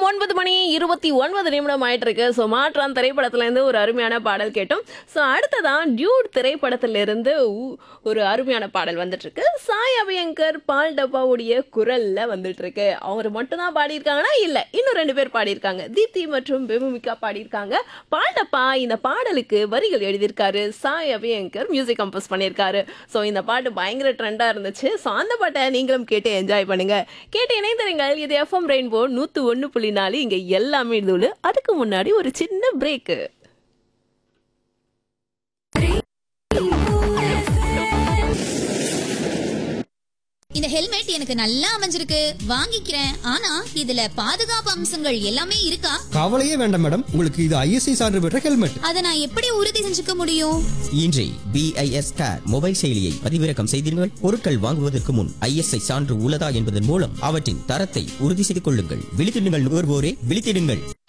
ஒன்பது மணி இருபத்தி ஒன்பது நிமிடம் ஆயிட்டு இருக்கு ஸோ மாற்றான் திரைப்படத்துல இருந்து ஒரு அருமையான பாடல் கேட்டோம் ஸோ அடுத்ததான் டியூட் திரைப்படத்துல இருந்து ஊ- ஒரு அருமையான பாடல் வந்துட்டு இருக்கு சாய் அபியங்கர் பால் டப்பாவுடைய குரல்ல வந்துட்டு இருக்கு அவர் மட்டும் தான் பாடியிருக்காங்கன்னா இல்ல இன்னும் ரெண்டு பேர் பாடியிருக்காங்க தீப்தி மற்றும் பெமுமிகா பாடியிருக்காங்க பால் டப்பா இந்த பாடலுக்கு வரிகள் எழுதியிருக்காரு சாய் அபியங்கர் மியூசிக் கம்போஸ் பண்ணியிருக்காரு ஸோ இந்த பாட்டு பயங்கர ட்ரெண்டா இருந்துச்சு ஸோ அந்த பாட்டை நீங்களும் கேட்டு என்ஜாய் பண்ணுங்க கேட்டு இணைந்திருங்கள் இது எஃப்எம் ரெயின்போ நூத்து ஒன்று புள்ளி நாலு இங்க எல்லாமே இதுல அதுக்கு முன்னாடி ஒரு சின்ன பிரேக்கு இந்த ஹெல்மெட் எனக்கு நல்லா அமைஞ்சிருக்கு வாங்கிக்கிறேன் ஆனா இதுல பாதுகாப்பு அம்சங்கள் எல்லாமே இருக்கா கவலையே வேண்டாம் மேடம் உங்களுக்கு இது ஐஎஸ்ஐ சான்று பெற்ற ஹெல்மெட் அதை நான் எப்படி உறுதி செஞ்சுக்க முடியும் இன்றே பிஐஎஸ் கேர் மொபைல் செயலியை பதிவிறக்கம் செய்தீர்கள் பொருட்கள் வாங்குவதற்கு முன் ஐஎஸ்ஐ சான்று உள்ளதா என்பதன் மூலம் அவற்றின் தரத்தை உறுதி செய்து கொள்ளுங்கள் விழித்திடுங்கள் நுகர்வோரே விழித்திடுங்கள்